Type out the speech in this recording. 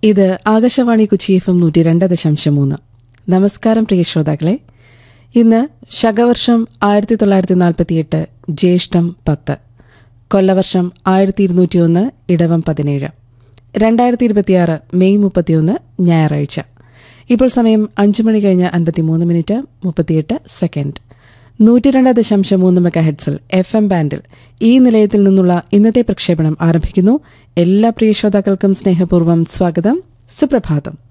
ഇത് Akashvani കുച്ചി F M നൂറ്റി രണ്ട് ദശാംശം മൂന്ന് നമസ്കാരം പ്രിയ ശ്രോതാക്കളെ ഇന്ന് ശകവർഷം ആയിരത്തി തൊള്ളായിരത്തി നാൽപ്പത്തിയെട്ട് ജ്യേഷ്ഠം പത്ത് കൊല്ലവർഷം ആയിരത്തി ഇരുന്നൂറ്റിയൊന്ന് ഇടവം പതിനേഴ് രണ്ടായിരത്തി ഇരുപത്തിയാറ് മെയ് മുപ്പത്തിയൊന്ന് ഞായറാഴ്ച ഇപ്പോൾ സമയം അഞ്ചു മണി കഴിഞ്ഞ് അൻപത്തിമൂന്ന് മിനിറ്റ് മുപ്പത്തിയെട്ട് സെക്കൻഡ് നൂറ്റിരണ്ട് ദശാംശം മൂന്ന് മെഗാ ഹെഡ്സിൽ എഫ് എം ബാൻഡിൽ ഈ നിലയത്തിൽ നിന്നുള്ള ഇന്നത്തെ പ്രക്ഷേപണം ആരംഭിക്കുന്നു എല്ലാ പ്രിയ ശ്രോതാക്കൾക്കും സ്നേഹപൂർവ്വം സ്വാഗതം സുപ്രഭാതം